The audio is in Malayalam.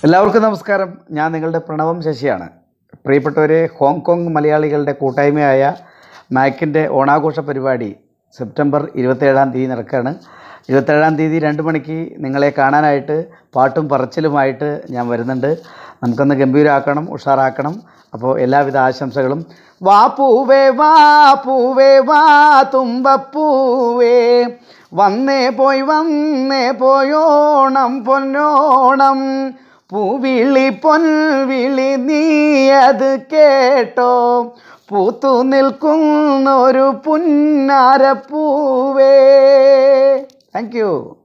എല്ലാവർക്കും നമസ്കാരം ഞാൻ നിങ്ങളുടെ പ്രണവം ശശിയാണ് പ്രിയപ്പെട്ടവരെ ഹോങ്കോങ് മലയാളികളുടെ കൂട്ടായ്മയായ മാക്കിൻ്റെ ഓണാഘോഷ പരിപാടി സെപ്റ്റംബർ ഇരുപത്തേഴാം തീയതി നടക്കുകയാണ് ഇരുപത്തേഴാം തീയതി രണ്ട് മണിക്ക് നിങ്ങളെ കാണാനായിട്ട് പാട്ടും പറച്ചിലുമായിട്ട് ഞാൻ വരുന്നുണ്ട് നമുക്കൊന്ന് ഗംഭീരമാക്കണം ഉഷാറാക്കണം അപ്പോൾ എല്ലാവിധ ആശംസകളും വാ പൂവേ വാ പൂവേ വാ തുമ്പപ്പൂവേ വന്നേ പോയി വന്നേ പോയോണം പൊന്നോണം പൂവിളി പൊൻവിളി നീ അത് കേട്ടോ പൂത്തു നിൽക്കുന്നൊരു പുന്നാരപ്പൂവേ താങ്ക് യു